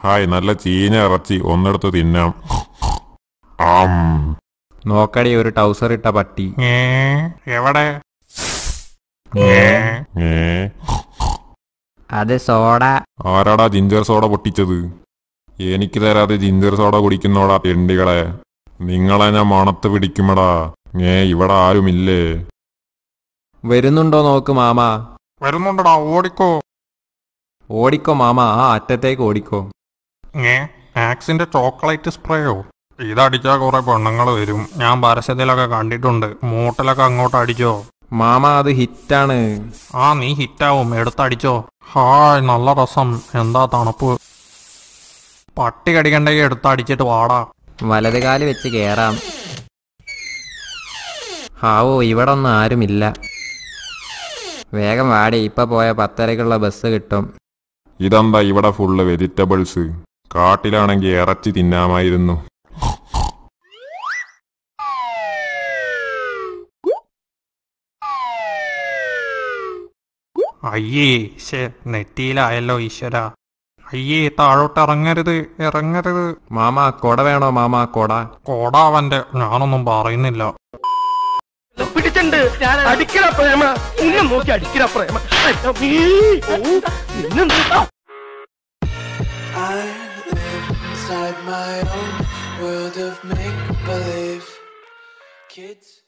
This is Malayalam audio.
ഹായ് നല്ല ചീഞ്ഞ ഇറച്ചി ഒന്നെടുത്ത് തിന്നാം ആം നോക്കടി ഒരു ടൗസർ ഇട്ട പട്ടി ഏ എവിടെ ഏ അത് സോഡ ആരാടാ ജിഞ്ചർ സോഡ പൊട്ടിച്ചത് എനിക്ക് തരാതെ ജിഞ്ചർ സോഡ കുടിക്കുന്നോടാ തെണ്ടികളെ നിങ്ങളെ ഞാൻ മണത്ത് പിടിക്കുമടാ ഏ ഇവിടെ ആരുമില്ലേ വരുന്നുണ്ടോ നോക്ക് മാമ വരുന്നുണ്ടടാ ഓടിക്കോ ഓടിക്കോ മാമ ആ അറ്റത്തേക്ക് ഓടിക്കോ ഏ ആക്സിന്റെ ചോക്ലേറ്റ് സ്പ്രേയോ ഇതടിച്ചാ കുറെ പെണ്ണുങ്ങൾ വരും ഞാൻ പരസ്യത്തിലൊക്കെ കണ്ടിട്ടുണ്ട് മൂട്ടിലൊക്കെ അങ്ങോട്ട് അടിച്ചോ മാമ അത് ഹിറ്റാണ് ആ നീ ഹിറ്റാവും എടുത്തടിച്ചോ ഹായ് നല്ല രസം എന്താ തണുപ്പ് പട്ടി കടിക്കണ്ടെങ്കിൽ എടുത്തടിച്ചിട്ട് വാടാ വലത് കാല് വെച്ച് കേറാം ഹാവോ ഇവിടെ ഒന്നും ആരുമില്ല വേഗം വാടി ഇപ്പൊ പോയ പത്തരക്കുള്ള ബസ് കിട്ടും ഇതെന്താ ഇവിടെ ഫുള്ള് വെജിറ്റബിൾസ് കാട്ടിലാണെങ്കിൽ ഇറച്ചി തിന്നാമായിരുന്നു അയ്യേ ശേ നെറ്റിയിലായല്ലോ ഈശ്വര അയ്യേ താഴോട്ട് ഇറങ്ങരുത് ഇറങ്ങരുത് മാമ കൊട വേണോ മാമ കൊട കോടാവന്റെ ഞാനൊന്നും പറയുന്നില്ല പിടിച്ചിട്ടുണ്ട് അടിക്കണ പ്രേമ നിന്നെ നോക്കി അടിക്കണ പ്രേമ അയ്യോ, ഓ, നിന്നെന്താ I live inside my own world of make believe. Kids.